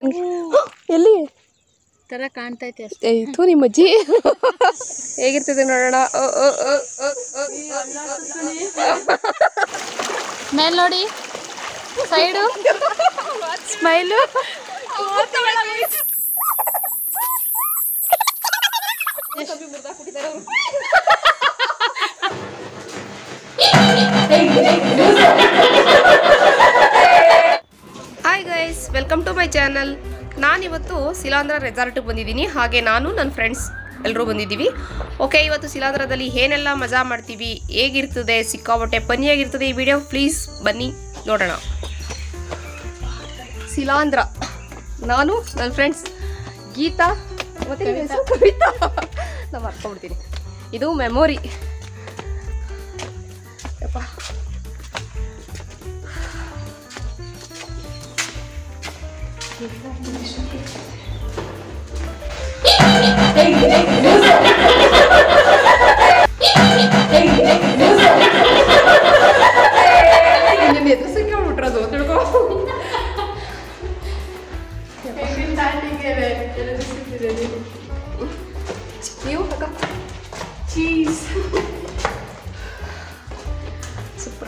ಎಲ್ಲಿ ತರ ಕಾಣ್ತೈತೆ ಅಷ್ಟೇ ಏ ಥೂ ನಿಮ್ಮ ಅಜ್ಜಿ ಹೇಗಿರ್ತದೆ ನೋಡೋಣ ಅ, ಅ, ಅ, ಅ, ಅ, ಮೇಲ್ ನೋಡಿ side smile hi guys welcome to my channel ನಾನಿವತ್ತು ಸಿಲಾಂಧ್ರ ರೆಸಾರ್ಟಿಗೆ ಬಂದಿದ್ದೀನಿ ಹಾಗೆ ನಾನು ನನ್ನ ಫ್ರೆಂಡ್ಸ್ ಎಲ್ಲರೂ ಬಂದಿದ್ದೀವಿ ಓಕೆ ಇವತ್ತು ಸಿಲಾಂಧ್ರದಲ್ಲಿ ಏನೆಲ್ಲ ಮಜಾ ಮಾಡ್ತೀವಿ ಹೇಗಿರ್ತದೆ ಸಿಕ್ಕಾಬಟ್ಟೆ ಪನಿಯಾಗಿರ್ತದೆ ಈ ವಿಡಿಯೋ ಪ್ಲೀಸ್ ಬನ್ನಿ ನೋಡೋಣ ಸಿಲಾಂಧ್ರ ನಾನು ನನ್ನ ಫ್ರೆಂಡ್ಸ್ ಗೀತಾ ಮತ್ತೆ ನಿಮ್ಮ ಹೆಸರು ಕವಿತಾ ನಾನು ಮರ್ಕೊಂಡ್ಬಿಡ್ತೀನಿ ಇದು ಮೆಮೊರಿ ಯಪ್ಪ ನಿನ್ನ ಎದುರಿಸಕ್ಕೆ ಬಿಟ್ರದು ತಿಳ್ಕೊ ನೀವು ಅಕ್ಕ ಚೀಸ್ ಸೂಪರ್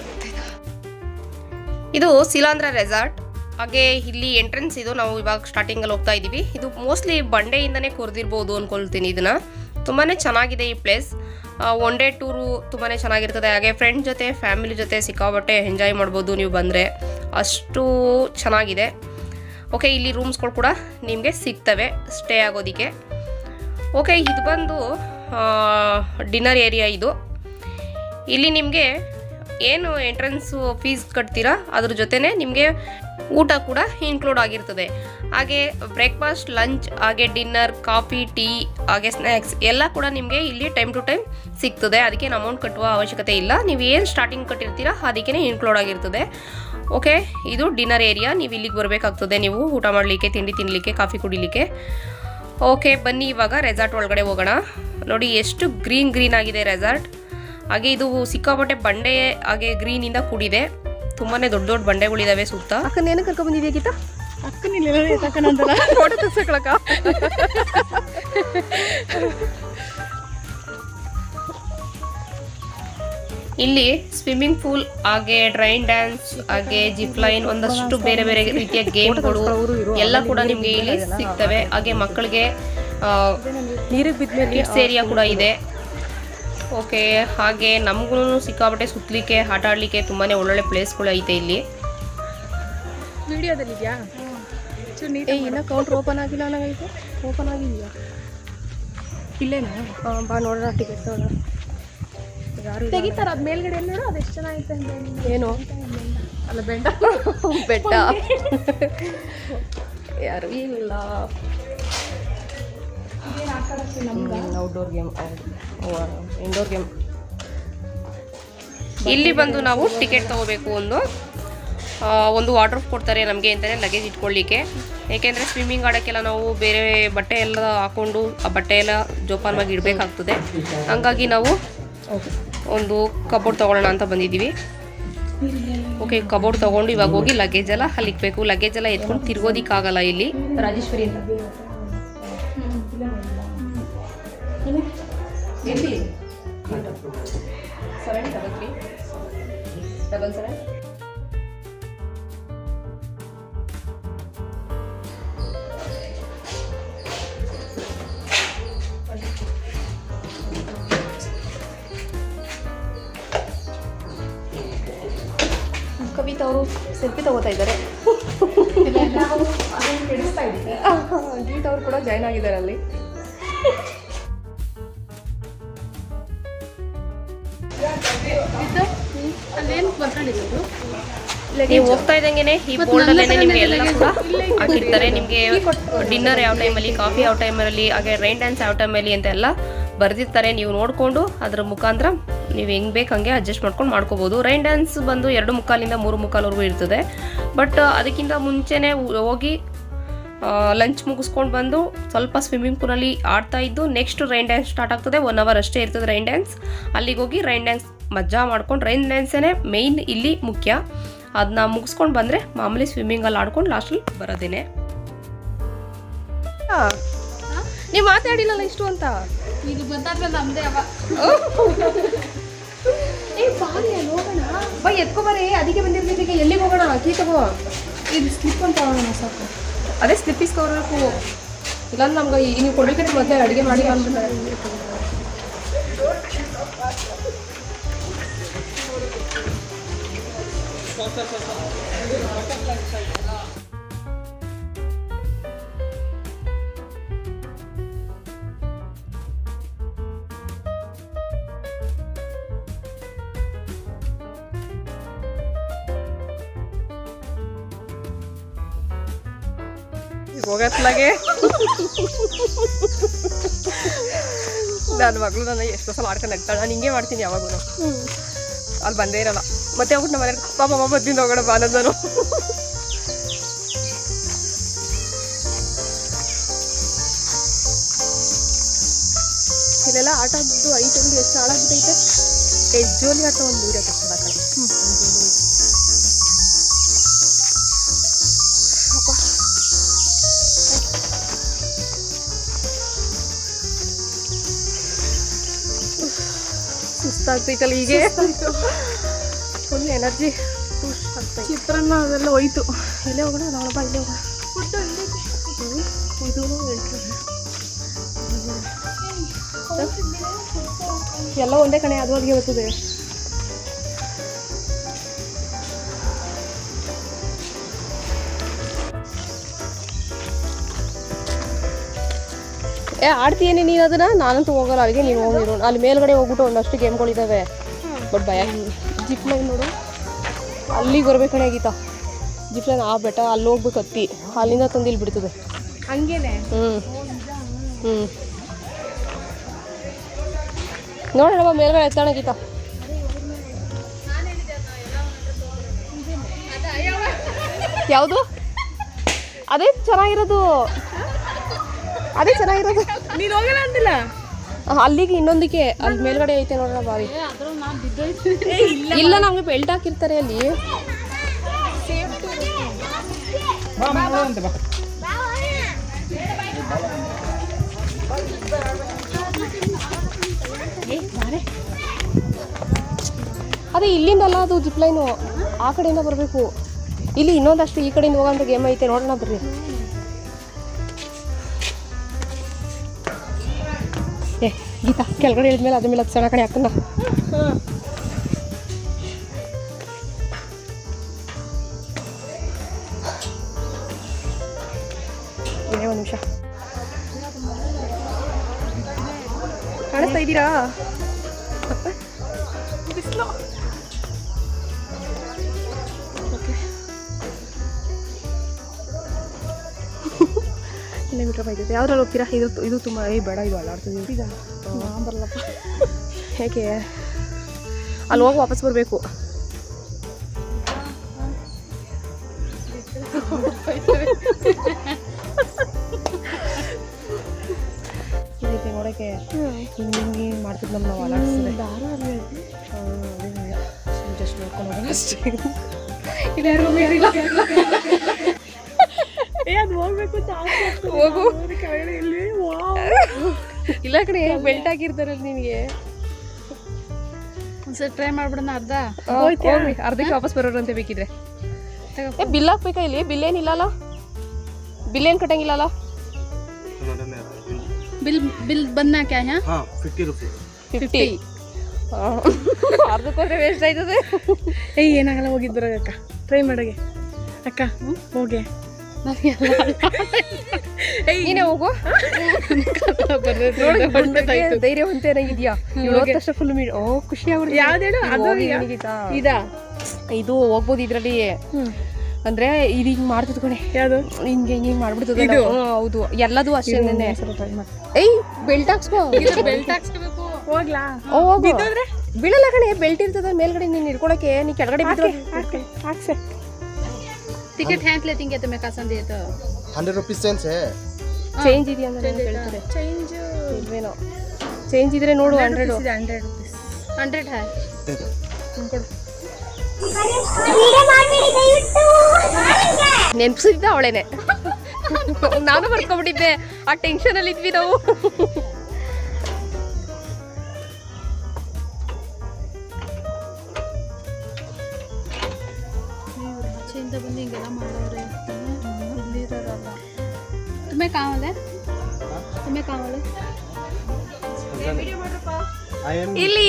ಇದು ಸಿಲಾಂಧ್ರ ರೆಸಾರ್ಟ್ ಹಾಗೆ ಇಲ್ಲಿ ಎಂಟ್ರೆನ್ಸ್ ಇದು ನಾವು ಇವಾಗ ಸ್ಟಾರ್ಟಿಂಗಲ್ಲಿ ಹೋಗ್ತಾ ಇದ್ದೀವಿ ಇದು ಮೋಸ್ಟ್ಲಿ ಬಂಡೆಯಿಂದನೇ ಕೊರ್ದಿರ್ಬೋದು ಅನ್ಕೊಳ್ತೀನಿ ಇದನ್ನ ತುಂಬಾ ಚೆನ್ನಾಗಿದೆ ಈ ಪ್ಲೇಸ್ ಒನ್ ಡೇ ಟೂರು ತುಂಬಾ ಚೆನ್ನಾಗಿರ್ತದೆ ಹಾಗೆ ಫ್ರೆಂಡ್ ಜೊತೆ ಫ್ಯಾಮಿಲಿ ಜೊತೆ ಸಿಕ್ಕಾಬಟ್ಟೆ ಎಂಜಾಯ್ ಮಾಡ್ಬೋದು ನೀವು ಬಂದರೆ ಅಷ್ಟು ಚೆನ್ನಾಗಿದೆ ಓಕೆ ಇಲ್ಲಿ ರೂಮ್ಸ್ಗಳು ಕೂಡ ನಿಮಗೆ ಸಿಗ್ತವೆ ಸ್ಟೇ ಆಗೋದಕ್ಕೆ ಓಕೆ ಇದು ಬಂದು ಡಿನ್ನರ್ ಏರಿಯಾ ಇದು ಇಲ್ಲಿ ನಿಮಗೆ ಏನು ಎಂಟ್ರೆನ್ಸು ಫೀಸ್ ಕಟ್ತೀರಾ ಅದ್ರ ಜೊತೆನೇ ನಿಮಗೆ ಊಟ ಕೂಡ ಇನ್ಕ್ಲೂಡ್ ಆಗಿರ್ತದೆ ಹಾಗೆ ಬ್ರೇಕ್ಫಾಸ್ಟ್ ಲಂಚ್ ಹಾಗೆ ಡಿನ್ನರ್ ಕಾಫಿ ಟೀ ಹಾಗೆ ಸ್ನ್ಯಾಕ್ಸ್ ಎಲ್ಲ ಕೂಡ ನಿಮಗೆ ಇಲ್ಲಿ ಟೈಮ್ ಟು ಟೈಮ್ ಸಿಗ್ತದೆ ಅದಕ್ಕೇನು ಅಮೌಂಟ್ ಕಟ್ಟುವ ಅವಶ್ಯಕತೆ ಇಲ್ಲ ನೀವು ಏನು ಸ್ಟಾರ್ಟಿಂಗ್ ಕಟ್ಟಿರ್ತೀರಾ ಅದಕ್ಕೇ ಇನ್ಕ್ಲೂಡ್ ಆಗಿರ್ತದೆ ಓಕೆ ಇದು ಡಿನ್ನರ್ ಏರಿಯಾ ನೀವು ಇಲ್ಲಿಗೆ ಬರಬೇಕಾಗ್ತದೆ ನೀವು ಊಟ ಮಾಡಲಿಕ್ಕೆ ತಿಂಡಿ ತಿನ್ನಲಿಕ್ಕೆ ಕಾಫಿ ಕುಡಿಲಿಕ್ಕೆ ಓಕೆ ಬನ್ನಿ ಇವಾಗ ರೆಸಾರ್ಟ್ ಒಳಗಡೆ ಹೋಗೋಣ ನೋಡಿ ಎಷ್ಟು ಗ್ರೀನ್ ಗ್ರೀನ್ ಆಗಿದೆ ರೆಸಾರ್ಟ್ ಹಾಗೆ ಇದು ಸಿಕ್ಕಾಪಟ್ಟೆ ಬಂಡೆ ಹಾಗೆ ಗ್ರೀನಿಂದ ಕೂಡಿದೆ ತುಂಬಾನೇ ದೊಡ್ಡ ದೊಡ್ಡ ಬಂಡೆಗಳಿದಾವೆ ಸುತ್ತ ಅಕ್ಕನ ಏನು ಕರ್ಕೊಂಡ್ ಬಂದಿದ್ಯಾ ಗೀತಾ ಅಕ್ಕನಿಲ್ಲ ತಕ್ಕನಂತಲ್ಲ ಫೋಟೋ ತೆಗ್ಸಕ್ಳಕ್ಕ ಇಲ್ಲಿ ಸ್ವಿಮ್ಮಿಂಗ್ ಪೂಲ್ ಹಾಗೆ ಡ್ರೈನ್ ಡ್ಯಾನ್ಸ್ ಹಾಗೆ ಜಿಪ್ ಲೈನ್ ಒಂದಷ್ಟು ಬೇರೆ ಬೇರೆ ರೀತಿಯ ಗೇಮ್ಗಳು ಎಲ್ಲ ಕೂಡ ನಿಮ್ಗೆ ಇಲ್ಲಿ ಸಿಗ್ತವೆ ಹಾಗೆ ಮಕ್ಕಳಿಗೆ ನೀರಿಗೆ ಬಿದ್ಮೇಲೆ ಕಿಡ್ಸ್ ಏರಿಯಾ ಕೂಡ ಇದೆ ಓಕೆ ಹಾಗೆ ನಮಗೂ ಸಿಕ್ಕಾಪಟ್ಟೆ ಸುತ್ತಲಿಕ್ಕೆ ಆಟ ಆಡಲಿಕ್ಕೆ ತುಂಬಾ ಒಳ್ಳೊಳ್ಳೆ ಪ್ಲೇಸ್ಗಳು ಐತೆ ಇಲ್ಲಿ ವಿಡಿಯೋದಲ್ಲಿ ಇದೆಯಾ ಏ ಇನ್ನ ಕೌಂಟ್ರ್ ಓಪನ್ ಆಗಿಲ್ಲ ಅನ್ನಂಗೈತೆ ಓಪನ್ ಆಗಿದೆಯಾ ಇಲ್ಲೇನಾ ಹಾಂ ಬಾ ನೋಡೋಣ ಟಿಕೆಟ್ ತಗೊಳ್ಳೋಣ ಯಾರು ತೆಗಿತಾರ ಅದ್ ಮೇಲ್ಗಡೆ ನೋಡು ಅದು ಎಷ್ಟು ಚೆನ್ನಾಗೈತೆ ಅಂತ ಏನು ಅಲ್ಲ ಬೆಂಡ ಬೆಟ್ಟ ಯಾರು ಇಲ್ಲ ಔಟ್ಡೋರ್ ಗೇಮ್ ಇಂಡೋರ್ ಗೇಮ್ ಇಲ್ಲಿ ಬಂದು ನಾವು ಟಿಕೆಟ್ ತಗೋಬೇಕು ಒಂದು ಆ, ಒಂದು ವಾಟರ್ ಕೊಡ್ತಾರೆ ನಮಗೆ ಅಂತಲೇ ಲಗೇಜ್ ಇಟ್ಕೊಳ್ಳಿಕ್ಕೆ ಏಕೆಂದರೆ ಸ್ವಿಮ್ಮಿಂಗ್ ಆಡೋಕ್ಕೆಲ್ಲ ನಾವು ಬೇರೆ ಬಟ್ಟೆ ಎಲ್ಲ ಹಾಕೊಂಡು ಆ ಬಟ್ಟೆ ಎಲ್ಲ ಜೋಪಾನವಾಗಿ ಇಡಬೇಕಾಗ್ತದೆ ಹಂಗಾಗಿ ನಾವು ಒಂದು ಕಬೋರ್ಡ್ ತಗೊಳ್ಳೋಣ ಅಂತ ಬಂದಿದ್ದೀವಿ ಓಕೆ ಕಬೋರ್ಡ್ ತಗೊಂಡು ಇವಾಗ ಹೋಗಿ ಲಗೇಜ್ ಎಲ್ಲ ಅಲ್ಲಿಕ್ಬೇಕು ಲಗೇಜ್ ಎಲ್ಲ ಎತ್ಕೊಂಡು ತಿರ್ಗೋದಿಕ್ಕಾಗಲ್ಲ ಇಲ್ಲಿ ರಾಜೇಶ್ವರಿ ಅಂತ ಎಲ್ಲಿ seven double three double seven Kavitha ಅವರು ಸೆಲ್ಫಿ ತಗೋತಾ ಇದ್ದಾರೆ ಗೀತಾ ಅವರು ಕೂಡ ಜಾಯ್ನ್ ಆಗಿದ್ದಾರೆ ಅಲ್ಲಿ ಅದೇನು ಬರ್ಕೊಂಡಿದ್ದು ನೀವು ಹೋಗ್ತಾ ಇದ್ದಂಗೆನೆ ಈ ಬೋರ್ಡ್ ಅಲ್ಲೇ ನಿಮ್ಗೆ ಎಲ್ಲ ಕೂಡ ಹಾಕಿರ್ತಾರೆ ನಿಮ್ಗೆ ಡಿನ್ನರ್ ಯಾವ ಟೈಮಲ್ಲಿ ಕಾಫಿ ಯಾವ ಟೈಮಲ್ಲಿ ಹಾಗೆ ರೈನ್ ಡ್ಯಾನ್ಸ್ ಯಾವ ಟೈಮಲ್ಲಿ ಅಂತ ಎಲ್ಲ ಬರ್ದಿರ್ತಾರೆ ನೀವು ನೋಡಿಕೊಂಡು ಅದರ ಮುಖಾಂತರ ನೀವು ಹೆಂಗ್ ಬೇಕು ಹಂಗೆ ಅಡ್ಜಸ್ಟ್ ಮಾಡ್ಕೊಂಡು ಮಾಡ್ಕೋಬೋದು ರೈನ್ ಡ್ಯಾನ್ಸ್ ಬಂದು ಎರಡು ಮುಕ್ಕಾಲಿಂದ ಮೂರು ಮುಕ್ಕಾಲ್ವರೆಗೂ ಇರ್ತದೆ ಬಟ್ ಅದಕ್ಕಿಂತ ಮುಂಚೆನೆ ಹೋಗಿ ಲಂಚ್ ಮುಗಿಸ್ಕೊಂಡು ಬಂದು ಸ್ವಲ್ಪ ಸ್ವಿಮ್ಮಿಂಗ್ ಪೂಲಲ್ಲಿ ಆಡ್ತಾ ಇದ್ದು ನೆಕ್ಸ್ಟ್ ರೈನ್ ಡ್ಯಾನ್ಸ್ ಸ್ಟಾರ್ಟ್ ಆಗ್ತದೆ ಒನ್ ಅವರ್ ಅಷ್ಟೇ ಇರ್ತದೆ ರೈನ್ ಡ್ಯಾನ್ಸ್ ಅಲ್ಲಿಗೆ ಹೋಗಿ ರೈನ್ ಡ್ಯಾನ್ಸ್ ಮಜಾ ಮಾಡ್ಕೊಂಡು ರೈನ್ ಡ್ಯಾನ್ಸೇ ಮೇಯ್ನ್ ಇಲ್ಲಿ ಮುಖ್ಯ ಅದನ್ನ ಮುಗಿಸ್ಕೊಂಡು ಬಂದರೆ ಮಾಮೂಲಿ ಸ್ವಿಮ್ಮಿಂಗಲ್ಲಿ ಆಡ್ಕೊಂಡು ಲಾಸ್ಟಲ್ಲಿ ಬರೋದೇನೆ ನೀವು ಮಾತಾಡಿಲ್ಲಲ್ಲ ಇಷ್ಟು ಅಂತ ಇದು ಬಂದಾದ್ಮೇಲೆ ನಮ್ದೇ ಅವ ಏ ಬಾರಿ ಅಲ್ಲಿ ಹೋಗೋಣ ಬಾ ಎತ್ಕೊ ಬರೀ ಅದಕ್ಕೆ ಬಂದಿರ್ತಿದ್ದಕ್ಕೆ ಎಲ್ಲಿಗೆ ಹೋಗೋಣ ಕೀ ತಗೋ ಇದು ಸ್ಲಿಪ್ ಅಂತ ಹೋಗೋಣ ಸಾಕು ಅದೇ ಸ್ಲಿಪ್ ಇಸ್ಕೊಬೇಕು ಇಲ್ಲಾಂದ್ರೆ ನಮ್ಗೆ ಈ ನೀವು ಕೊಡ್ಲಿಕ್ಕೆ ಮೊದಲೇ ಅಡುಗೆ ಮಾಡಿ ಬಂದ್ಬಿಡ್ತಾರೆ ಹೋಗತ್ಲಾಗೆ ನನ್ನ ಮಗಳು ನನ್ನ ಎಷ್ಟೋ ಸಲ ಆಡ್ಕೊಂಡು ನಗ್ತಾಳೆ ನಾನು ಹಿಂಗೆ ಮಾಡ್ತೀನಿ ಯಾವಾಗೂ ಅಲ್ಲಿ ಬಂದೇ ಇರಲ್ಲ ಮತ್ತೆ ಹೋಗ್ಬಿಟ್ಟು ನಮ್ಮ ಮನೆ ಪಾಪ ಪಾಪ ಬದ್ದಿಂದ ಹೋಗೋಣ ಬಾ ಅನ್ನೋದು ನಾನು ಇಲ್ಲೆಲ್ಲ ಆಟ ಆಡ್ಬಿಟ್ಟು ಐಟಮ್ದು ಎಷ್ಟು ಹಾಳಾಗ್ಬಿಟ್ಟೈತೆ ಎಷ್ಟು ಜೋಲಿ ಆಟ ಒಂದು ವಿಡಿಯೋ ಕಷ್ಟ ಕಡೆ ಸುಸ್ತಾಗ್ತೈತಲ್ಲ ಹೀಗೆ ಫುಲ್ ಎನರ್ಜಿ ಆಗ್ತೈತೆ ಚಿತ್ರಾನ್ನ ಅದೆಲ್ಲ ಹೋಯ್ತು ಇಲ್ಲೇ ಹೋಗೋಣ ನಾವು ಬಾ ಇಲ್ಲೇ ಹೋಗೋಣ ಹ್ಮ್. ಇದು ಎಂಟ್ರಿ. ಎಲ್ಲ ಒಂದೇ ಕಣೆ ಅದು ಅಲ್ಲಿಗೆ ಬರ್ತದೆ ಏ ಆಡ್ತೀಯೇನೆ ನೀನು ಅದನ್ನ ನಾನಂತೂ ಹೋಗಲ್ಲ ಅಲ್ಲಿಗೆ ನೀನು ಹೋಗಿರು ಅಲ್ಲಿ ಮೇಲ್ಗಡೆ ಹೋಗ್ಬಿಟ್ಟು ಒಂದಷ್ಟು ಗೇಮ್ಗಳಿದ್ದಾವೆ ಬಟ್ ಭಯ ಜಿಪ್ ಲೈನ್ ನೋಡು ಅಲ್ಲಿಗೆ ಬರ್ಬೇಕಣೆ ಗೀತಾ ಜಿಪ್ ಲೈನ್ ಆ ಬೆಟ್ಟ ಅಲ್ಲಿ ಹೋಗ್ಬೇಕು ಹತ್ತಿ ಅಲ್ಲಿಂದ ತಂದು ಇಲ್ಲಿ ಬಿಡ್ತದೆ ಹಂಗೇನೆ ಹ್ಞೂ ಹ್ಞೂ ನೋಡೋಣ ಮೇಲ್ಗಡೆ ಎತ್ತೋಣ ಗೀತಾ ಯಾವುದು ಅದೇ ಚೆನ್ನಾಗಿರೋದು ಅದೇ ಚೆನ್ನಾಗಿರೋದು ನೀನು ಹೋಗಲ್ಲ ಅಂದಿಲ್ಲ ಆ, ಅಲ್ಲಿಗೆ ಇನ್ನೊಂದಕ್ಕೆ ಅಲ್ಲಿ ಮೇಲ್ಗಡೆ ಐತೆ ನೋಡೋಣ ಬಾವಿ ಅದ್ರ ನಾನು ಬಿದ್ದೋಯ್ತು ಇಲ್ಲ ನಮಗೆ ಬೆಲ್ಟ್ ಹಾಕಿರ್ತಾರೆ ಅಲ್ಲಿ ಅದೇ ಇಲ್ಲಿಂದಲ್ಲ ಅದು ಜಿಪ್ ಲೈನು ಆ ಕಡೆಯಿಂದ ಬರಬೇಕು ಇಲ್ಲಿ ಇನ್ನೊಂದಷ್ಟು ಈ ಕಡೆಯಿಂದ ಹೋಗೋಂಥ ಗೇಮ್ ಐತೆ ನೋಡೋಣ ಬರ್ರಿ ಏ ಗೀತಾ ಕೆಳಗಡೆ ಇಳಿದ್ಮೇಲೆ ಅದ್ರ ಮೇಲೆ ಹತ್ಸೋಣ ಕಡೆ ಹಾಕನ್ನ ಏನೇ ಒಂದು ನಿಮಿಷ ಕಾಣಿಸ್ತಾ ಇದ್ದೀರಾ ಬಿಸಿಲು ಕಿಲೋಮೀಟರ್ ಬೈತೈತೆ ಯಾವ್ದ್ರಲ್ಲಿ ಹೋಗ್ತೀರಾ ಇದು ಇದು ತುಂಬ ಏ ಬೇಡ ಇದು ಅಲ್ಲಾಡ್ತದೆ ನಾನು ಬರಲ್ಲಪ್ಪ ಹೇಗೆ ಅಲ್ಲಿ ಹೋಗಿ ವಾಪಸ್ ಬರಬೇಕು ಇದಕ್ಕೆ ನೋಡೋಕ್ಕೆ ಹಿಂಗೆ ಹಿಂಗೆ ಮಾಡ್ತಿದ್ದು ನಮ್ಮ ನಾವು ಅಲ್ಲಾಡ್ಸ್ತದೆ ಜಸ್ಟ್ ನೋಡ್ಕೊಂಡು ಹೋಗೋಣ ಅಷ್ಟೇ ಇಲ್ಲ ಯಾರು ಯಾರಿಲ್ಲ ಏ ಅದು ಹೋಗ್ಬೇಕು ಅಂತ ಆಸೆ ಆಗ್ತದೆ. ಹೋಗು. ನಾನು ಕೆಳಗಡೆ ಇಲ್ಲಿ ವಾವ್. ಇಲ್ಲ ಕಡೆ ಬೆಲ್ಟ್ ಹಾಕಿರ್ತಾರಲ್ಲ ನಿನಗೆ ಒಂದ್ಸರಿ ಟ್ರೈ ಮಾಡ್ಬಿಡೋಣ ಅರ್ಧ ಹೋಗ್ರಿ ಅರ್ಧಕ್ಕೆ ವಾಪಸ್ ಬರೋರಂತೆ ಬೇಕಿದ್ರೆ ಏ ಬಿಲ್ ಹಾಕ್ಬೇಕಾ ಇಲ್ಲಿ ಬಿಲ್ ಏನಿಲ್ಲಲ್ಲ ಬಿಲ್ ಏನು ಕಟ್ಟಂಗಿಲ್ಲಲ್ಲ ಬಿಲ್ ಬಿಲ್ ಬಂದ ಕ್ಯಾ ಹ್ಯಾ हाँ फिफ्टी रुपीज़ ಫಿಫ್ಟಿ ಅರ್ಧಕ್ಕೋದ್ರೆ ವೇಸ್ಟ್ ಆಯ್ತದೆ ಏಯ್ ಏನಾಗಲ್ಲ ಹೋಗಿದ್ ಬರೋಗ ಅಕ್ಕ ಟ್ರೈ ಮಾಡಗೆ ಅಕ್ಕ ಹೋಗೆ ನೀನೇ ಹೋಗು ನೋಡಿ ಗುಂಡಗೆ ಧೈರ್ಯವಂತ ಏನಾಗಿದ್ಯಾ ಇವತ್ತು ತಕ್ಷಣ ಫುಲ್ ಮೀ ಓ ಖುಷಿ ಆಗ್ಬಿಡ್ತು ಯಾವ್ದು ಹೇಳು? ಈಗ ಅದು ಹೋಗಿ ಯಾ- ಏನಿಗಿತ್ತಾ? ಇದಾ ಇದು ಹೋಗ್ಬೋದು ಇದ್ರಲ್ಲಿ ಅಂದ್ರೆ ಇದು ಹಿಂಗ್ ಮಾಡ್ತದ ಕಣೆ ಯಾವುದು ಹಿಂಗೆ ಹಿಂಗೆ ಹಿಂಗ್ ಮಾಡ್ಬಿಡ್ತದೆ ಇದು? ನಾವು. ಹ್ಮ್, ಹೌದು ಎಲ್ಲದೂ ಅಷ್ಟೇನೆ ಏಯ್ ಬೆಲ್ಟ್ ಹಾಕ್ಸ್ಕೋ ಬೆಲ್ಟ್ ಹಾಕ್ಸ್ಕೋಬೇಕು ಹೋಗ್ಲಾ ಓ ಹೋಗು ಬೀಳಲ್ಲ ಕಣೆ ಬೆಲ್ಟ್ ಇರ್ತದ ಮೇಲ್ಗಡೆ ನೀನ್ ಹಿಡ್ಕೊಳಕ್ಕೆ ನೀ ಕೆಳಗಡೆ ಬಿದ್ರೆ ಹಾಕ್ಸೆ ಟಿಕೆಟ್ ಹ್ಯಾಂಕ್ ಲೇತಿಂಗೆ तुम्हें पसंद है तो हंड्रेड रुपीज़ चेंज है ಚೇಂಜ್ ಇದೆಯಾ ಅಂತ ಹೇಳ್ತಾರೆ चेंज ಇಲ್ವೇನೋ ಚೇಂಜ್ ಇದ್ರೆ ನೋಡು ಹಂಡ್ರೆಡ್ हंड्रेड रुपीस हंड्रेड है दे दो ನೆನ್ಪಿಸಿದ್ದ ಅವಳೇನೆ ನಾನು ಬರ್ಕೊಂಡ್ಬಿಟ್ಟಿದ್ದೆ ಆ ಟೆನ್ಷನಲ್ಲಿ ಇದ್ವಿ ನಾವು ಆಚೆಯಿಂದ ಬಂದು ಹಿಂಗೆಲ್ಲ ಮಾಡೋರೆ ಇಲ್ಲಿರೋರಲ್ಲ ತುಂಬೆ ಕಾವಲೆ ತುಂಬೆ ಕಾವಲೆ I am ಇಲ್ಲಿ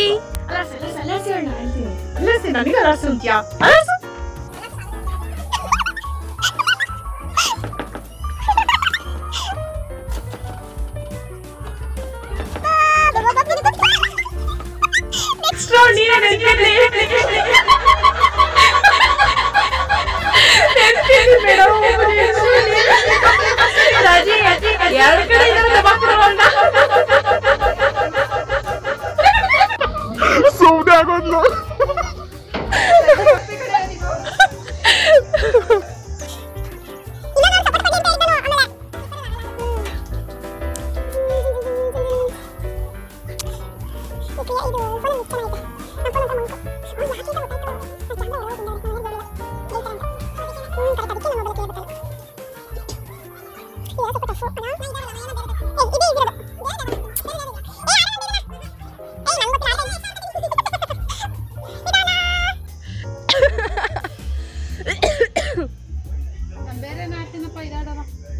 ಬೇರೆ ನಾಡ್ತೀನಪ್ಪ ಇದಾಡವ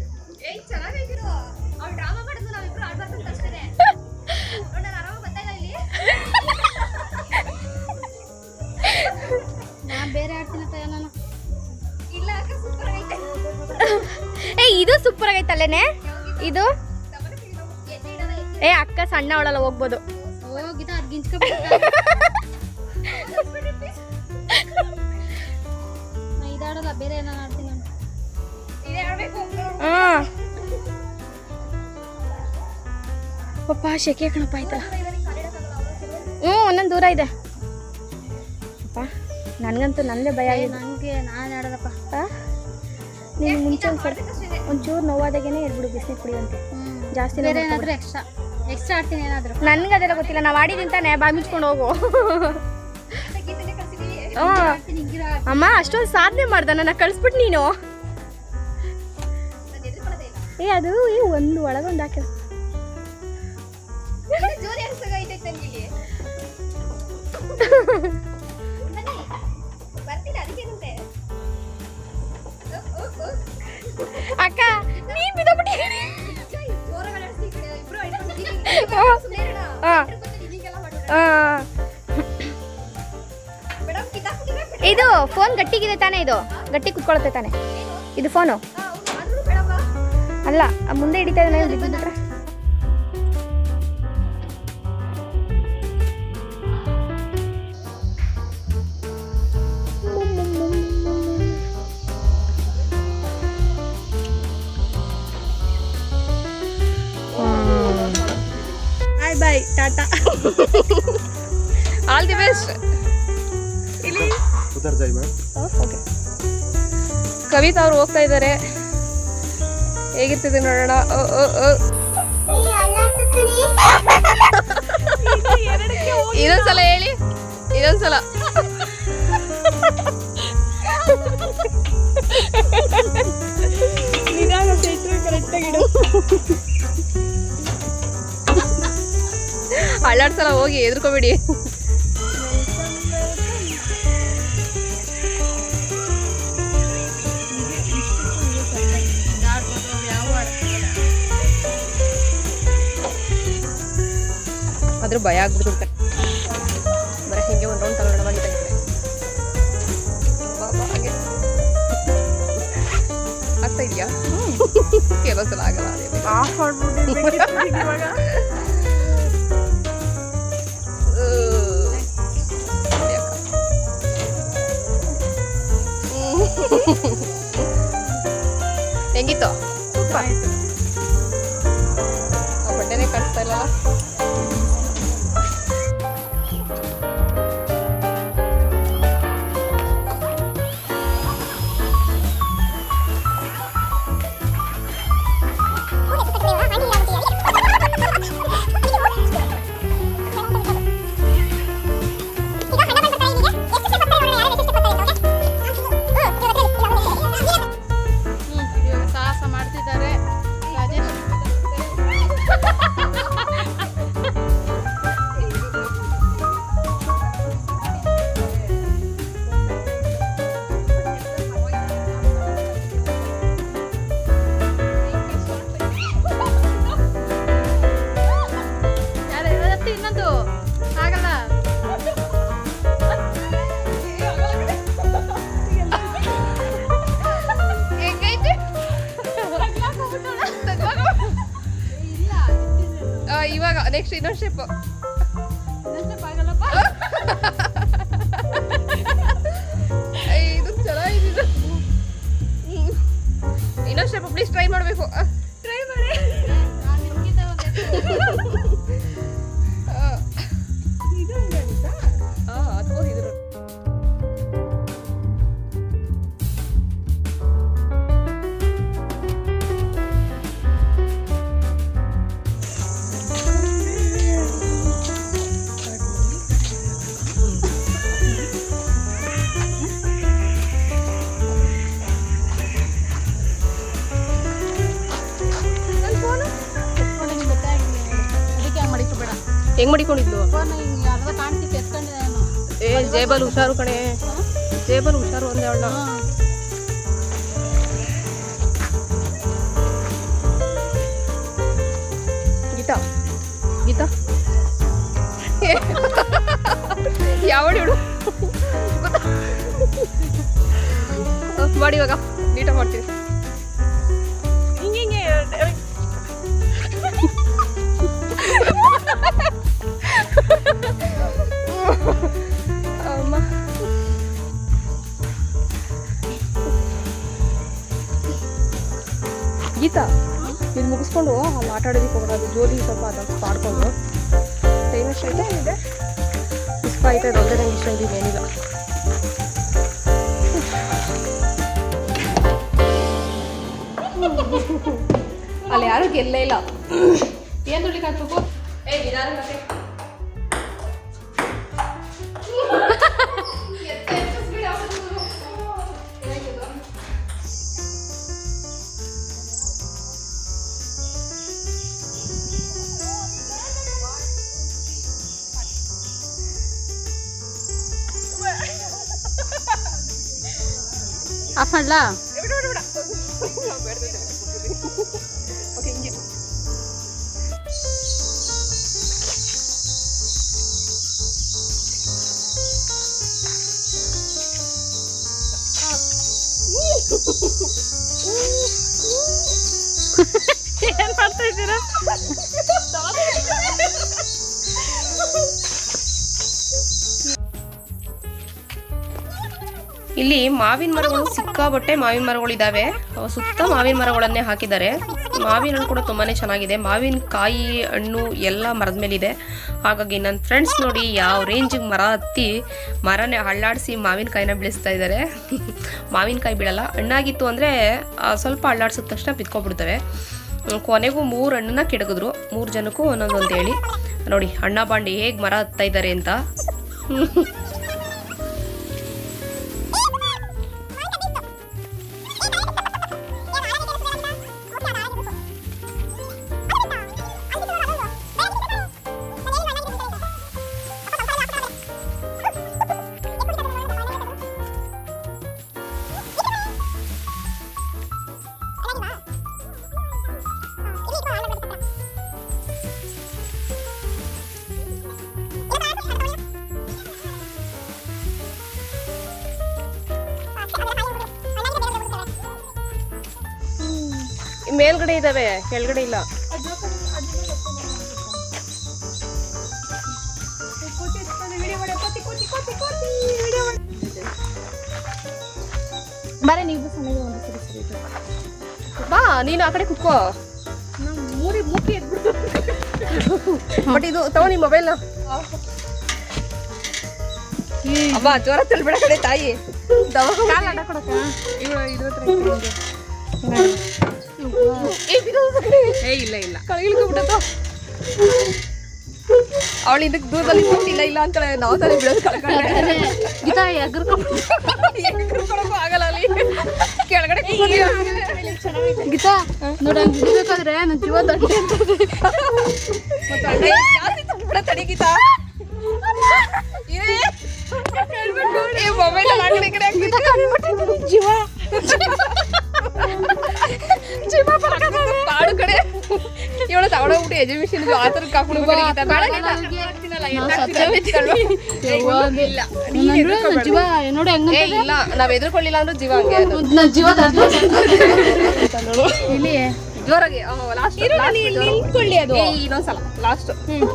ನಾ ಬೇರೆ ಆಡ್ತೀನಪ್ಪ ಎಲ್ಲ ಏ ಇದು ಸೂಪರ್ ಆಗೈತಲ್ಲೇನೆ ಇದು ಏ ಅಕ್ಕ ಸಣ್ಣ ಅವಳಲ್ಲ ಹೋಗ್ಬೋದು ಹೋಗಿದ ಅದ್ ಗಿಂಚ್ಕೊಬಿಟ್ಟು ನಾ ಇದಾಡಲ್ಲ ಬೇರೆ ಏನಾರು ಆಡ್ತೀನಿ ನಾನು ಹ್ಮ್ ಪಪ್ಪ ಶೆಕೆ ಕಣಪ್ಪ ಆಯ್ತಲ್ಲ ಹ್ಞೂ ಒಂದೊಂದು ದೂರ ಇದೆ ಅಪ್ಪ ನನಗಂತೂ ನಂದೇ ಭಯ ಏ, ಆಗಿದೆ ನಂಗೆ ನಾನು ಆಡೋದಪ್ಪ ನೀನು ಮುಂಚೆ ಒಂದು ಸ್ವಲ್ಪ ಒಂಚೂರು ನೋವಾದಾಗೇನೆ ಎದ್ಬಿಡು ಬಿಸಿನೀರು ಕುಡಿಯುವಂತೆ ಜಾಸ್ತಿ ಬೇರೆ ನೋವು ಏನಾದ್ರು ಎಕ್ಸ್ಟ್ರಾ ಎಕ್ಸ್ಟ್ರಾ ಆಡ್ತೀನಿ ಏನಾದ್ರು ನನ್ಗೆ ಅದೆಲ್ಲ ಗೊತ್ತಿಲ್ಲ ನಾವು ಆಡಿದ್ದೀನಿ ತಾನೆ ಬಾಯಿ ಮುಚ್ಕೊಂಡು ಹೋಗು ಹ್ಞೂ ಆಡ್ತೀನಿ ಹಿಂಗಿರೋ ಅಮ್ಮ ಅಷ್ಟೊಂದು ಸಾಧನೆ ಮಾಡ್ದ ನನ್ನ ಕಳಿಸ್ಬಿಟ್ಟು ನೀನು ಏ ಅದು ಏ ಒಂದು ಒಳಗೊಂದು ಹಾಕ ಅಕ್ಕ ನೀನ್ ಬಿದ್ದೋಗ್ಬಿಟ್ಟಿದೀನಿ. ಹಾ. ಹಾ. ಇದು ಫೋನ್ ಗಟ್ಟಿಗಿದೆ ತಾನೇ ಇದು ಗಟ್ಟಿ ಕುತ್ಕೊಳತ್ತೆ ತಾನೆ ಇದು ಫೋನು ಅಲ್ಲ ಆ ಮುಂದೆ ಹಿಡಿತಾ ಇದ್ದಾನೆ ಬಿದ್ದುಬಿಟ್ರೆ bye bye tata all the best ಇಲ್ಲಿ उधर जाइए मैम ಓಕೆ ಕವಿತಾ ಅವ್ರು ಹೋಗ್ತಾ ಇದ್ದಾರೆ ಹೇಗಿರ್ತದೆ ನೋಡೋಣ ಅ, ಅ, ಅ. ಇನ್ನೊಂದ್ಸಲ ಹೇಳಿ ಇನ್ನೊಂದ್ಸಲ ಅಳ್ಳಾಡ್ಸಲ ಹೋಗಿ ಎದ್ರುಕೋಬೇಡಿ ಆದ್ರೂ ಭಯ ಆಗ್ಬಿಡ್ತಿರ್ತಾರೆ ಬರೀ ಹಿಂಗೆ ಒಂದು ರೌಂಡ್ ತಗೊಳ್ಳೋಣವಾಗಿದೆ ಹಾಗೆ ಆಗ್ತಾ ಇದೆಯಾ ಕೆಲವೊಂದ್ಸಲ ಆಗಲ್ಲ ಅದೇ ಬೇರೆ. ಆಫ್ ಮಾಡ್ಬಿಟ್ಟು ಅಹ್. ನೋಡಿ ಅಕ್ಕ. ಹ್ಮ್. ಹೆಂಗಿತ್ತು ಆ ಬಟ್ಟೆನೇ ಕಾಣಿಸ್ತಾ ಇಲ್ಲಲ್ಲ ಇವಾಗ ಸಾಹಸ ಮಾಡಿ ಇವಾಗ ನೆಕ್ಸ್ಟ್ ಇನ್ನೊಂದು ಸ್ಟೆಪ್ ಇದು ಚೆನ್ನಾಗಿದೆ ಇನ್ನೊಂದು ಸ್ಟೆಪ್ ಪ್ಲೀಸ್ ಟ್ರೈ ಮಾಡಬೇಕು ಟ್ರೈ ಮಾಡಿ ಅಥವಾ ಇದ್ರ ಅದಕ್ಕೆ ಮಡಿಕೋಬೇಡ ಹೆಂಗ್ ಮಡಿಕೊಂಡಿದ್ಲು ಫೋನ್ ಹಿಂಗೆ ಅರ್ಧ ಕಾಣ್ತಿತ್ತು ಎತ್ಕೊಂಡಿದೆ ನಾನು ಏ ಜೇಬಲ್ ಹುಷಾರು ಕಣೆ ಜೇಬಲ್ ಹುಷಾರು ಒಂದೇ ಅವಳ ಗೀತಾ ಗೀತಾ ಯಾವ ಹೇಳು ಮಾಡಿ ಇವಾಗ ನೀಟಾಗಿ ಮಾಡ್ತೀನಿ ಹಿಂಗೆ ಹಿಂಗೆ ಅಮ್ಮ ಗೀತಾ ಇದು ಮುಗಿಸ್ಕೊಂಡು ಅಲ್ಲಿ ಆಟ ಆಡೋದಕ್ಕೆ ಹೋಗೋಣ ಅದು ಜೋಲಿ ಸ್ವಲ್ಪ ಅದು ಪಾಡ್ಕೊಂಡು ಟೈಮ್ ಎಷ್ಟೈತೆ ಇದೆ ಇಷ್ಟ ಆಯ್ತಾ ಇದು ಒಂದೇ ನಂಗೆ ಇಷ್ಟ ಇದೆ ಏನಿಲ್ಲ ಅಲ್ಲಿ ಯಾರು ಗೆಲ್ಲೇ ಇಲ್ಲ ಏನು ದುಡ್ಲಿಕ್ಕೆ ಹಾಕ್ಬೇಕು ಏ ನಿಧಾನ ಮತ್ತೆ ಆಫ್ ಮಾಡ್ಲಾ ಏನ್ ಮಾಡ್ತಾ ಇದ್ದೀರಾ ಇಲ್ಲಿ ಮಾವಿನ ಮರಗಳು ಸಿಕ್ಕಾಬಟ್ಟೆ ಮಾವಿನ ಮರಗಳಿದ್ದಾವೆ ಅವು ಸುತ್ತ ಮಾವಿನ ಮರಗಳನ್ನೇ ಹಾಕಿದ್ದಾರೆ ಮಾವಿನ ಹಣ್ಣು ಕೂಡ ತುಂಬಾನೇ ಚೆನ್ನಾಗಿದೆ ಮಾವಿನ ಕಾಯಿ ಹಣ್ಣು ಎಲ್ಲ ಮರದ ಮೇಲಿದೆ ಹಾಗಾಗಿ ನನ್ನ ಫ್ರೆಂಡ್ಸ್ ನೋಡಿ ಯಾವ ರೇಂಜಿಗೆ ಮರ ಹತ್ತಿ ಮರನೇ ಹಳ್ಳಾಡಿಸಿ ಮಾವಿನಕಾಯಿನ ಬೆಳೆಸ್ತಾ ಇದ್ದಾರೆ ಮಾವಿನಕಾಯಿ ಬೀಳಲ್ಲ ಹಣ್ಣಾಗಿತ್ತು ಅಂದರೆ ಸ್ವಲ್ಪ ಹಳ್ಳಾಡ್ಸಿದ ತಕ್ಷಣ ಬಿತ್ಕೊಬಿಡ್ತವೆ ಹ್ಮ್, ಕೊನೆಗೂ ಮೂರು ಹಣ್ಣನ್ನ ಕೆಡಗಿದ್ರು ಮೂರು ಜನಕ್ಕೂ ಒಂದೊಂದು ಅಂತ ಹೇಳಿ ನೋಡಿ ಅಣ್ಣ ಬಾಂಡಿ ಹೇಗೆ ಮರ ಹತ್ತಾ ಇದ್ದಾರೆ ಅಂತ ಮೇಲ್ಗಡೆ ಇದಾವೆ ಕೆಳಗಡೆ ಇಲ್ಲ ಬರೀ ನೀವು ಸಣ್ಣಗೆ ಒಂದು ಸರಿ ಸರಿ ಇದು. ಬಾ ನೀನು ಆ ಕಡೆ ಕುತ್ಕೋ ನಾವು ಮೂರಿ ಮೂಕಿ ಎದ್ಬಿಟ್ಟು ಬಟ್ ಇದು ತಗೋ ನಿಮ್ಮ ಮೊಬೈಲ್ ಅಮ್ಮ ಜ್ವರ ತಳ್ಬೇಡ ಕಡೆ ತಾಯಿ ದವಾಖಾನೆ- ಕಾಲ್ ಅಡ್ಡ ಕೊಡಕ್ಕ ಇವ್ರು ಇದ್ರ ಹತ್ರ ಐತೆ ಹಿಂಗೆ. ಏ, ಬಿಡು ಅದು ಕಡೆ. ಏ ಇಲ್ಲ ಇಲ್ಲ ಕಳಗಿಳ್ಕೊಂಡ್ಬಿಟ್ಟದ ಅವಳು ಇದಕ್ಕೆ ದೂರದಲ್ಲಿ ಇಲ್ಲ ಇಲ್ಲ ಅಂತಾಳೆ ನಾವು ತಾನೇ ಬಿಡೋದು ಕಳ್ಕೊಂಡೆ ಗೀತಾ ಎಗ್ರಕೊಂಡು ಕರ್ಕೊಳಕ್ಕೂ ಆಗಲ್ಲ ಅಲ್ಲಿ ಕೆಳಗಡೆ ಕೂತ್ಕೊಂಡಿದ್ದಾಳೆ. ಗೀತಾ ನೋಡ ಹಿಡಿಬೇಕಾದ್ರೆ ನನ್ನ ಜೀವ ದಂಡೆ ಅಂತ ಮತ್ತೆ ಅಣ್ಣ ಜಾಸ್ತಿ ತುಂಬಿಡ ತಡಿಗಿತಾ ಇರೇ ಏ ಮೊಬೈಲ್ ಆ ಕಡೆ ಈ ಕಡೆ ಹಾಕ್ಬಿಟ್ಟು. ಜೀವ ಜೀವ ಬರಕತ್ತಾವೆ. ಪಾಡು ಕಡೆ ಇವಳು ತಗೊಂಡೋಗ್ಬಿಟ್ಟು ಎಜುಮಿಷನ್ ಆ ಥರ ಕಾಕೊಂಡು ಜೀವ ನೋಡಿ ಹೆಂಗ ಏ ಇಲ್ಲ ನಾವ್ ಎದುರ್ಕೊಳ್ಳಿಲ್ಲ ಅಂದ್ರೂ ಜೀವ ಹಂಗೆ ಅದು. ನನ್ನ ಜೀವ ದಂಡೆ ಇಲ್ಲಿ ಜೋರಾಗಿ ಲಾಸ್ಟ್ ನಿಂತ್ಕೊಳ್ಳಿ ಅದು ಇನ್ನೊಂದ್ಸಲ ಲಾಸ್ಟ್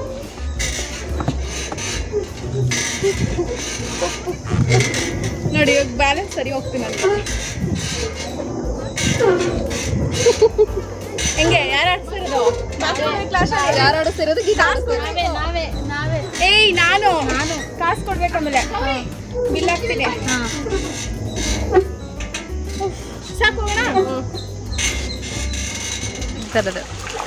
ನೋಡಿ ಇವಾಗ ಬ್ಯಾಲೆನ್ಸ್ ಸರಿ ಹೋಗ್ತೀನಿ ಅಂತ ಹೆಂಗೆ ಯಾರು ಆಡ್ಸಿರೋದು ಯಾರು ಆಡಿಸ್ತಿರೋದು ಗೀತಾ ಏಯ್ ನಾನು ನಾನು ಕಾಸು ಕೊಡ್ಬೇಕು ಆಮೇಲೆ ಬಿಲ್ ಹಾಕ್ತೀನಿ ಸಾಕು ಹೋಗೋಣ ಥರದ್ದು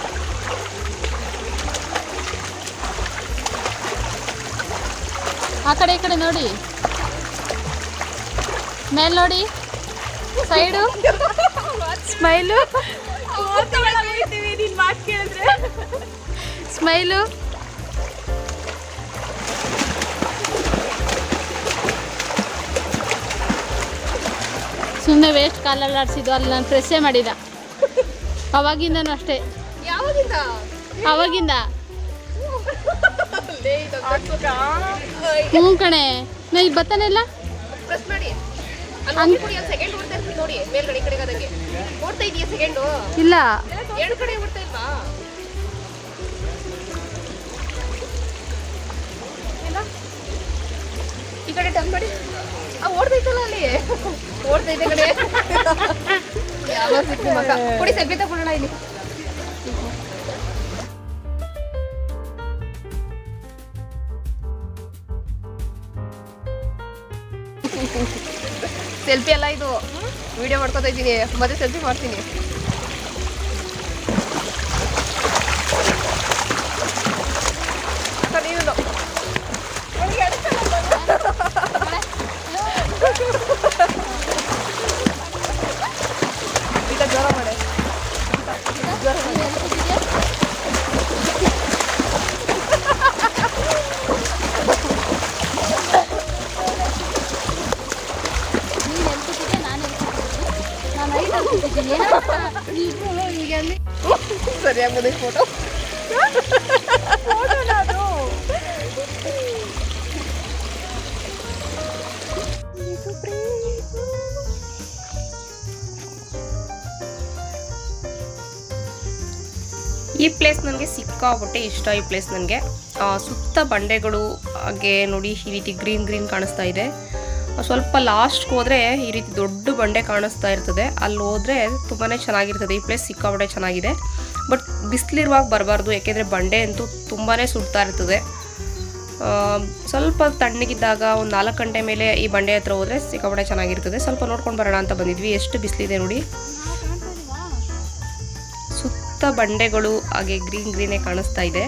ಆ ಕಡೆ ಈ ಕಡೆ ನೋಡಿ ಮೇಲ್ ನೋಡಿ ಸೈಡು ಸ್ಮೈಲು ನೀನ್ ಮಾತು ಕೇಳಿದ್ರೆ ಸ್ಮೈಲು ಸುಮ್ಮನೆ ವೇಸ್ಟ್ ಕಾಲಲ್ಲಿ ಆಡಿಸಿದ್ದು ಅಲ್ಲಿ ನಾನು ಪ್ರೆಸ್ಸೇ ಮಾಡಿದ ಅವಾಗಿಂದನೂ ಅಷ್ಟೇ ಯಾವಾಗಿಂದ ಅವಾಗಿಂದ ಹ್ಞೂ ಕಣೆ ನಾ ಈಗ ಬರ್ತಾನೆ ಇಲ್ಲ ಪ್ರೆಸ್ ಮಾಡಿ ಅಲ್ಲಿ ನೋಡಿ ಅಲ್ಲಿ ಸೆಕೆಂಡ್ ಓಡ್ತಾ ಇರ್ತೀನಿ ನೋಡಿ ಮೇಲ್ಗಡೆ ಈ ಕಡೆಗೆ ಅದಂಗೆ ಓಡ್ತಾ ಇದೆಯಾ ಸೆಕೆಂಡು ಇಲ್ಲ ಎರಡು ಕಡೆ ಓಡ್ತಾ ಇಲ್ವಾ ಇಲ್ಲ? ಈ ಕಡೆ ಟರ್ನ್ ಮಾಡಿ ಆ ಓಡ್ತೈತಲ್ಲ ಅಲ್ಲಿ ಓಡ್ತೈತೆ ಕಡೆ ಯಾವ ಸಿಕ್ಕಿ ಮಗ ಕೊಡಿ ಸೆಲ್ಫಿ ತಗೊಳ್ಳೋಣ ಇಲ್ಲಿ ಸೆಲ್ಫಿ ಅಲ್ಲ ಇದು ವಿಡಿಯೋ ಮಾಡ್ಕೊತಾ ಇದ್ದೀನಿ ಮತ್ತೆ ಸೆಲ್ಫಿ ಮಾಡ್ತೀನಿ ಸರ್, ನೀವಿದು. ಈಗ ಜ್ವರ ಮಾಡೆ ಜ್ವರ ಮಾಡೆ. ಸರಿಯಾಗಿ ಬಂದೈತೆ ಫೋಟೋ ಈ ಪ್ಲೇಸ್ ನನಗೆ ಸಿಕ್ಕಾಪಟ್ಟೆ ಇಷ್ಟ ಈ ಪ್ಲೇಸ್ ನನಗೆ ಸುತ್ತ ಬಂಡೆಗಳು ಹಾಗೆ ನೋಡಿ ಈ ರೀತಿ ಗ್ರೀನ್ ಗ್ರೀನ್ ಕಾಣಿಸ್ತಾ ಇದೆ ಸ್ವಲ್ಪ ಲಾಸ್ಟ್ಗೆ ಹೋದರೆ ಈ ರೀತಿ ದೊಡ್ಡ ಬಂಡೆ ಕಾಣಿಸ್ತಾ ಇರ್ತದೆ ಅಲ್ಲಿ ಹೋದರೆ ತುಂಬಾ ಚೆನ್ನಾಗಿರ್ತದೆ ಈ ಪ್ಲೇಸ್ ಸಿಕ್ಕಾಪಟ್ಟೆ ಚೆನ್ನಾಗಿದೆ ಬಟ್ ಬಿಸಿಲಿರುವಾಗ ಬರಬಾರ್ದು ಯಾಕೆಂದರೆ ಬಂಡೆ ಅಂತೂ ತುಂಬಾ ಸುಡ್ತಾ ಇರ್ತದೆ ಆ, ಸ್ವಲ್ಪ ತಣ್ಣಗಿದ್ದಾಗ ಒಂದು ನಾಲ್ಕು ಗಂಟೆ ಮೇಲೆ ಈ ಬಂಡೆ ಹತ್ರ ಹೋದರೆ ಸಿಕ್ಕಾಪಟ್ಟೆ ಚೆನ್ನಾಗಿರ್ತದೆ ಸ್ವಲ್ಪ ನೋಡ್ಕೊಂಡು ಬರೋಣ ಅಂತ ಬಂದಿದ್ವಿ ಎಷ್ಟು ಬಿಸಿಲಿದೆ ನೋಡಿ ಸುತ್ತ ಬಂಡೆಗಳು ಹಾಗೆ ಗ್ರೀನ್ ಗ್ರೀನೇ ಕಾಣಿಸ್ತಾ ಇದೆ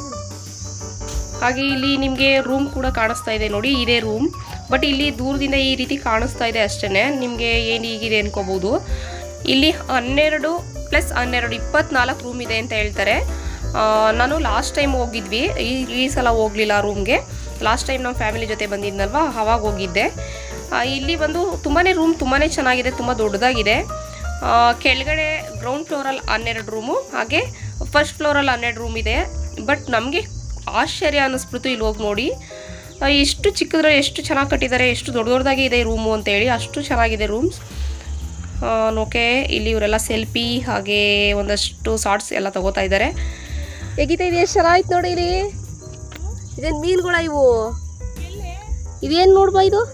ಹಾಗೆ ಇಲ್ಲಿ ನಿಮಗೆ ರೂಮ್ ಕೂಡ ಕಾಣಿಸ್ತಾ ಇದೆ ನೋಡಿ ಇದೇ ರೂಮ್ ಬಟ್ ಇಲ್ಲಿ ದೂರದಿಂದ ಈ ರೀತಿ ಕಾಣಿಸ್ತಾ ಇದೆ ಅಷ್ಟೇ ನಿಮಗೆ ಏನು ಹೀಗಿದೆ ಅನ್ಕೋಬೋದು ಇಲ್ಲಿ ಹನ್ನೆರಡು ಪ್ಲಸ್ ಹನ್ನೆರಡು ಇಪ್ಪತ್ನಾಲ್ಕು ರೂಮ್ ಇದೆ ಅಂತ ಹೇಳ್ತಾರೆ ಆ, ನಾನು ಲಾಸ್ಟ್ ಟೈಮ್ ಹೋಗಿದ್ವಿ ಈ ಈ ಸಲ ಹೋಗಲಿಲ್ಲ ರೂಮ್ಗೆ ಲಾಸ್ಟ್ ಟೈಮ್ ನಮ್ಮ ಫ್ಯಾಮಿಲಿ ಜೊತೆ ಬಂದಿದ್ನಲ್ವ ಅವಾಗ ಹೋಗಿದ್ದೆ ಆ, ಇಲ್ಲಿ ಬಂದು ತುಂಬಾ ರೂಮ್ ತುಂಬಾ ಚೆನ್ನಾಗಿದೆ ತುಂಬ ದೊಡ್ಡದಾಗಿದೆ ಆ, ಕೆಳಗಡೆ ಗ್ರೌಂಡ್ ಫ್ಲೋರಲ್ಲಿ ಹನ್ನೆರಡು ರೂಮು ಹಾಗೆ ಫಸ್ಟ್ ಫ್ಲೋರಲ್ಲಿ ಹನ್ನೆರಡು ರೂಮ್ ಇದೆ ಬಟ್ ನಮಗೆ ಆಶ್ಚರ್ಯ ಅನ್ನಿಸ್ಬಿಡ್ತು ಇಲ್ಲಿ ಹೋಗಿ ನೋಡಿ ಆ, ಎಷ್ಟು ಚಿಕ್ಕದ್ರೆ ಎಷ್ಟು ಚೆನ್ನಾಗಿ ಕಟ್ಟಿದ್ದಾರೆ ಎಷ್ಟು ದೊಡ್ಡ ದೊಡ್ಡದಾಗಿ ಇದೆ ರೂಮು ಅಂತೇಳಿ ಅಷ್ಟು ಚೆನ್ನಾಗಿದೆ ರೂಮ್ಸ್ ಓಕೆ ಇಲ್ಲಿ ಇವರೆಲ್ಲ ಸೆಲ್ಫಿ ಹಾಗೆ ಒಂದಷ್ಟು ಶಾರ್ಟ್ಸ್ ಎಲ್ಲ ತಗೋತಾ ಇದ್ದಾರೆ ಹೇಗಿತಾ ಇದೆ ಎಷ್ಟು ಚೆನ್ನಾಯ್ತು ನೋಡಿ ಇಲ್ಲಿ ಇದೇನು ಮೀನುಗಳ ಇವು ಇದೇನು ನೋಡ್ಬಾ ಇದು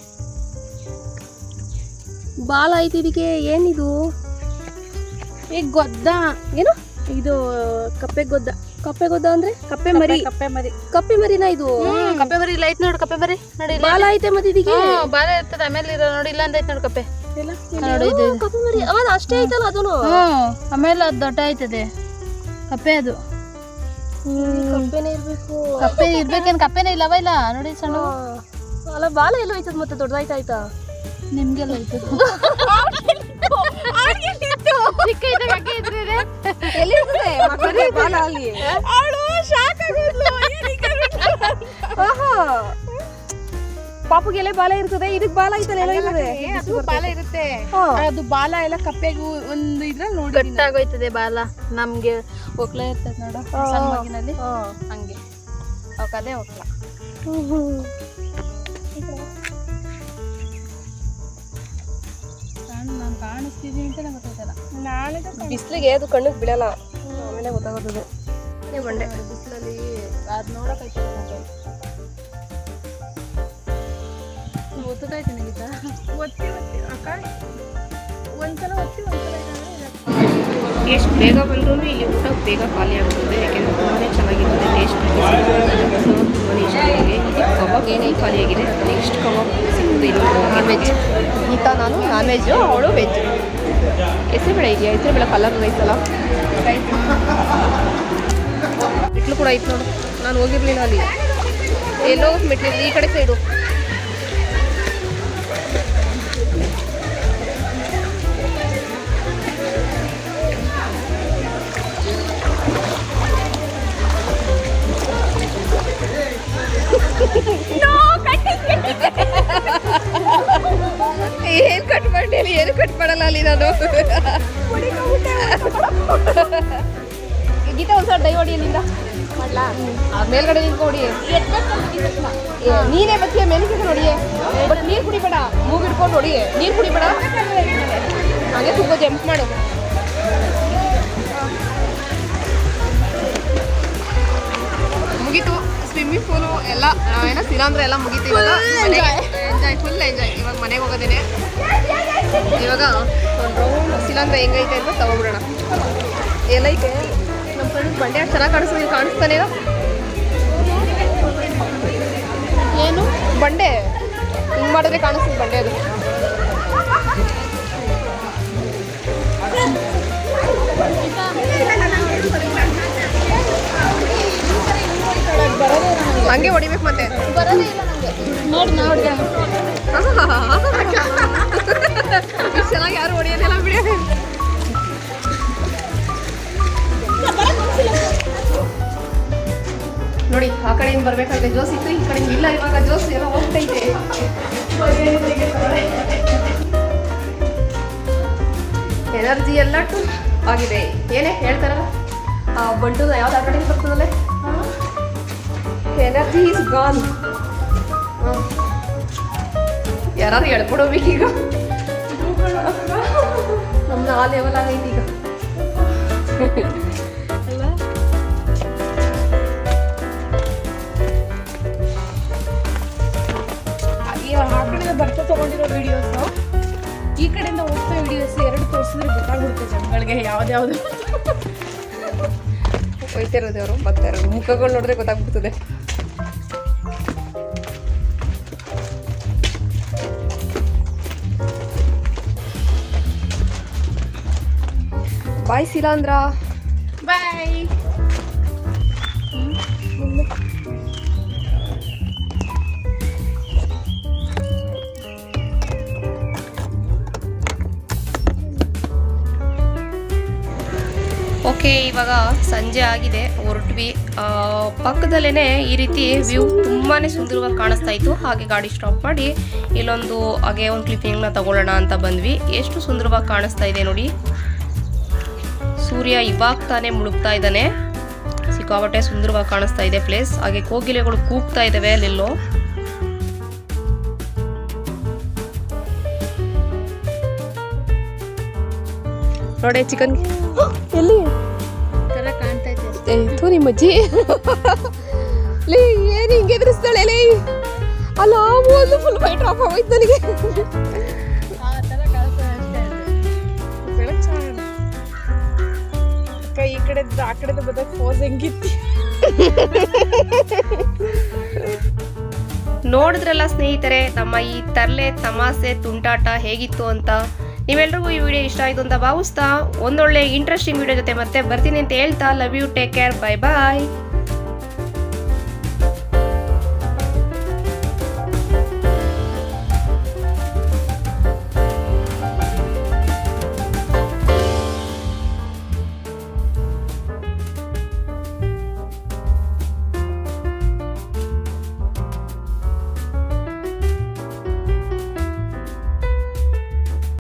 ಬಾಲ ಐತಿ ಇದಕ್ಕೆ ಏನಿದು ಈಗ ಗೊದ್ದ ಏನು ಇದು ಕಪ್ಪೆ ಗೊದ್ದ ಕಪ್ಪೆ ಗೊದ್ದ ಅಂದ್ರೆ ಕಪ್ಪೆ ಮರಿ ಕಪ್ಪೆ ಮರಿ ಕಪ್ಪೆ ಮರಿನಾ ಇದು ಕಪ್ಪೆ ಮರಿ ಇಲ್ಲ ಐತ್ ನೋಡು ಕಪ್ಪೆ ಮರಿ ನೋಡಿ ಇಲ್ಲ ಬಾಲ ಐತೆ ಮತ್ತೆ ಇದಕ್ಕೆ ಬಾಲ ಇರ್ತದೆ ಆಮೇಲೆ ಇರೋ ನೋಡಿ ಇಲ್ಲ ಅಂತ ಐತ್ ನೋಡು ಕಪ್ಪೆ ಎಲ್ಲ ನೋಡಿ ಇದು ಹ್ಮ್, ಕಪ್ಪೆ ಮರಿ ಅವಾಗ ಅಷ್ಟೇ ಐತಲ್ಲ ಅದನ್ನು ಹ್ಮ್ ಆಮೇಲೆ ಅದು ದೊಡ್ಡ ಆಯ್ತದೆ ಕಪ್ಪೆ ಅದು ಕಪ್ಪೆನೇ ಇರ್ಬೇಕು ಕಪ್ಪೆ ಇರ್ಬೇಕೇನ್ ಕಪ್ಪೆನೇ ಇಲ್ಲವ ಇಲ್ಲ ನೋಡಿ ಸಣ್ಣ ಅಲ್ಲ ಬಾಲ ಎಲ್ಲ ಐತದ ಮತ್ತೆ ದೊಡ್ಡದಾಯ್ತಾಯ್ತಾ ನಿಮ್ಗೆಲ್ಲ ಆಯ್ತು ಚಿಕ್ಕ ಇದ್ದಾಗ ಹಾಗೆ ಇದ್ರೆ ಎಲ್ಲಿರ್ತದೆ ಮಕ್ಕಳಿಗೆ ಬಾಲ ಅಲ್ಲಿ ಅವಳು ಶಾಕ್ ಆಗೋದ್ಲು ಆಹಾ ಪಾಪುಗೆಲ್ಲ ಬಾಲ ಇರ್ತದೆ ಇದಕ್ ಬಾಲ ಐತಲ್ಲ ಎಲ್ಲ ಇರ್ತದೆ ಅದು ಬಾಲ ಇರುತ್ತೆ ಹಾ. ಅದು ಬಾಲ ಎಲ್ಲ ಕಪ್ಪೆಗೂ ಒಂದು ಇದ್ರಲ್ಲಿ ನೋಡಿ ಗಟ್ಟಾಗೋಯ್ತದೆ ಬಾಲ ನಮ್ಗೆ ಒಕ್ಲ ಇರ್ತದೆ ನೋಡು ಸಣ್ಣ ಮಗಿನಲ್ಲಿ ಹಾ. ಹಂಗೆ ಅವಕ್ಕೆ ಅದೇ ಒಕ್ಲ ಸಣ್ಣ ಕಾಣಿಸ್ತಿದ್ದೀನಿ ಅಂತಲೇ ಗೊತ್ತಾಯ್ತಲ್ಲ ನಾನು ಬಿಸಿಲಿಗೆ ಅದು ಕಣ್ಣಿಗೆ ಬೀಳಲ್ಲ ಆಮೇಲೆ ಗೊತ್ತಾಗೋದು ಬಂಡೆ ಬಿಸಿಲಲ್ಲಿ ಅದು ನೋಡೋಕ್ಕಾಯ್ತಲ್ಲ ನನಗೆ ಗೊತ್ತಾಯ್ತು ಗೀತಾ ಒತ್ತಿ ಒತ್ತಿ ಅಕ್ಕ ಒಂದ್ಸಲ ಒತ್ತಿ ಒಂದ್ಸಲ ಇದಾದ್ರೆ ಎಷ್ಟು ಬೇಗ ಬಂದ್ರೂ ಇಲ್ಲಿ ಊಟ ಬೇಗ ಖಾಲಿ ಆಗ್ತದೆ ಯಾಕೆಂದರೆ ತುಂಬಾ ಚೆನ್ನಾಗಿರುತ್ತೆ ಟೇಸ್ಟ್ ತುಂಬಾ ಇಷ್ಟ ನನಗೆ ಇದು ಕಬಾಬ್ ಏನೇ ಖಾಲಿ ಆಗಿದೆ ನೆಕ್ಸ್ಟ್ ಕಬಾಬ್ ಸಿಗ್ತದೆ ಇದು ನಾನ್ ವೆಜ್ ಈತ ನಾನು ನಾನ್ ವೆಜ್ಜು ಅವಳು ವೆಜ್ ಹೆಸರು ಬೇಳೆ ಇದೆಯಾ ಹೆಸರು ಬೇಳೆ ಕಲರ್ ರೈಸ್ ಅಲ್ಲ ಮೆಟ್ಲು ಕೂಡ ಐತೆ ನೋಡು ನಾನು ಹೋಗಿರ್ಲಿಲ್ಲ ಅಲ್ಲಿ ಎಲ್ಲೋ ಮೆಟ್ಲು ಈ ಕಡೆ ಸೈಡು ಏನು ಕಟ್ ಮಾಡಿ ಏನು ಕಟ್ ಮಾಡಲ್ಲ ಅಲ್ಲಿ ನಾನು ಗೀತಾ ಒಂದ್ಸಲ ಡೈ ಹೊಡಿ ಅಲ್ಲಿಂದ ಮಾಡ್ಲಾ ಆ ಮೇಲ್ಗಡೆ ನಿಂತ್ಕೊ ಹೊಡಿ ಏ, ನೀನೇ ಬತ್ತಿಯ ಮೇಲಿಗೆ ನೋಡಿ ಬಟ್ ನೀರು ಕುಡಿಬೇಡ ಮೂಗ್ ಹಿಡ್ಕೊಂಡು ಹೊಡಿ ನೀರು ಕುಡಿಬೇಡ ಹಾಗೆ ತುಂಬ ಜಂಪ್ ಮಾಡು ಮುಗೀತು ಸ್ವಿಮ್ಮಿಂಗ್ ಪೂಲು ಎಲ್ಲ ಆ, ಏನೋ ಸಿಲಾಂದ್ರ ಎಲ್ಲ ಮುಗೀತು ಇವಾಗ ಎಂಜಾಯ್ ಫುಲ್ ಎಂಜಾಯ್ ಇವಾಗ ಮನೆಗೆ ಹೋಗೋದೇನೆ ಇವಾಗ ಒಂದು ರೌಂಡ್ ಸಿಲಾಂದ್ರ ಹೆಂಗೈತೆ ಅಂತ ತಗೊಬಿಡೋಣ ಎಲ್ಲೈತೆ ನಮ್ಮ ಫ್ರೆಂಡ್ ಬಂಡೆ ಅಷ್ಟು ಚೆನ್ನಾಗಿ ಕಾಣಿಸ್ತಾ ಕಾಣಿಸ್ತಾನೆ ಇಲ್ಲ? ಏನು ಬಂಡೆ ಹಿಂಗೆ ಮಾಡಿದ್ರೆ ಕಾಣಿಸ್ತದೆ ಬಂಡೆ ಅದು ಹಂಗೆ ಹೊಡಿಬೇಕು ಮತ್ತೆ ಬರೋದೇ ಇಲ್ಲ ನನಗೆ ನೋಡಿ ನಾ ಹೊಡ್ದೆ ಇಷ್ಟ್ ಚೆನ್ನಾಗಿ ಯಾರು ಹೊಡಿಯೋದಿಲ್ಲ ಬಿಡಿ ನೋಡಿ ಆ ಕಡೆಯಿಂದ ಬರ್ಬೇಕಾದ್ರೆ ಜೋಸ್ ಇತ್ತು ಈ ಕಡೆಯಿಂದ ಇಲ್ಲ ಇವಾಗ ಜೋಸ್ ಎಲ್ಲ ಹೋಗ್ತೈತೆ ಎನರ್ಜಿ ಎಲ್ಲ ಟು ಆಗಿದೆ ಏನೇ ಹೇಳ್ತಾರಲ್ಲ ಆ ಬಂಟು ಯಾವ್ದು ಆ ಕಡೆಯಿಂದ ಬರ್ತದಲ್ಲ ಎನರ್ಜಿ ಇಸ್ ಗಾನ್ ಯಾರು ಹೇಳ್ಕೊಡೋಬೇಕೀಗ ನಮ್ದು ಆ ಲೆವೆಲ್ ಆಗೈತಿ ಈಗ ಈ ಆ ಕಡೆಯಿಂದ ಬರ್ತಾ ತಗೊಂಡಿರೋ ವಿಡಿಯೋಸ್ ಈ ಕಡೆಯಿಂದ ಹೋಗ್ತಾ ವಿಡಿಯೋಸ್ ಎರಡು ತೋರಿಸಿದ್ರೆ ಗೊತ್ತಾಗ್ಬಿಡುತ್ತೆ ಜನಗಳಿಗೆ ಯಾವ್ದ್ಯಾವ್ದು ಹೋಯ್ತಿರೋದು ಅವರು ಬರ್ತಾ ಇರೋದು ಮುಖಗಳು ನೋಡಿದ್ರೆ ಗೊತ್ತಾಗ್ಬಿಡ್ತದೆ ಬಾಯ್ ಸಿಲಾಂದ್ರ ಬಾಯ್ ಓಕೆ ಇವಾಗ ಸಂಜೆ ಆಗಿದೆ ಹೊರಟ್ವಿ ಆ, ಪಕ್ಕದಲ್ಲೇ ಈ ರೀತಿ ವ್ಯೂ ತುಂಬಾ ಸುಂದರವಾಗಿ ಕಾಣಿಸ್ತಾ ಇತ್ತು ಹಾಗೆ ಗಾಡಿ ಸ್ಟಾಪ್ ಮಾಡಿ ಇಲ್ಲೊಂದು ಹಾಗೆ ಒಂದು ಕ್ಲಿಪ್ಪಿಂಗ್ನ ತಗೊಳ್ಳೋಣ ಅಂತ ಬಂದ್ವಿ ಎಷ್ಟು ಸುಂದರವಾಗಿ ಕಾಣಿಸ್ತಾ ಇದೆ ನೋಡಿ ಸೂರ್ಯ ಇವಾಗ ತಾನೇ ಮುಳುಗ್ತಾ ಇದ್ದಾನೆ ಸಿಕ್ಕಾಪಟ್ಟೆ ಸುಂದರವಾಗಿ ಕಾಣಿಸ್ತಾ ಇದೆ ಪ್ಲೇಸ್ ಹಾಗೆ ಕೋಗಿಲೆಗಳು ಕೂಗ್ತಾ ಇದ್ದಾವೆ ಅಲ್ಲೆಲ್ಲೋ ನೋಡಿ ಚಿಕನ್ ಎಲ್ಲಿ ಥರ ಕಾಣ್ತೈತೆ ಅಷ್ಟೇ ಥೂ ನಿಮ್ಮ ಅಜ್ಜಿ ಲೇ ಏನು ಹಿಂಗೆ ಎದುರಿಸ್ತಾಳೆ ಲೇ ಅಲ್ಲ ಒಂದು ಫುಲ್ ಫೈಟ್ ಆಫ್ ಆಗೋಯ್ತು ನನಗೆ ಆ ಥರ ಕಾಣ್ತದೆ ಅಷ್ಟೇ ಬೆಳಕ್ ಚೆನ್ನಾಗಿದೆ ಅಕ್ಕ ಈ ಕಡೆ ಆ ಕಡೆ ಬಂದಾಗ ಫೋಸ್ ಹೆಂಗಿತ್ತು ನೋಡಿದ್ರಲ್ಲ ಸ್ನೇಹಿತರೆ ನಮ್ಮ ಈ ತರ್ಲೆ ತಮಾಸೆ ತುಂಟಾಟ ಹೇಗಿತ್ತು ಅಂತ ನೀವೆಲ್ರಿಗೂ ಈ ವಿಡಿಯೋ ಇಷ್ಟ ಆಯಿತು ಅಂತ ಭಾವಿಸ್ತಾ ಒಂದೊಳ್ಳೆ ಇಂಟ್ರೆಸ್ಟಿಂಗ್ ವಿಡಿಯೋ ಜೊತೆ ಮತ್ತೆ ಬರ್ತೀನಿ ಅಂತ ಹೇಳ್ತಾ love you take care bye bye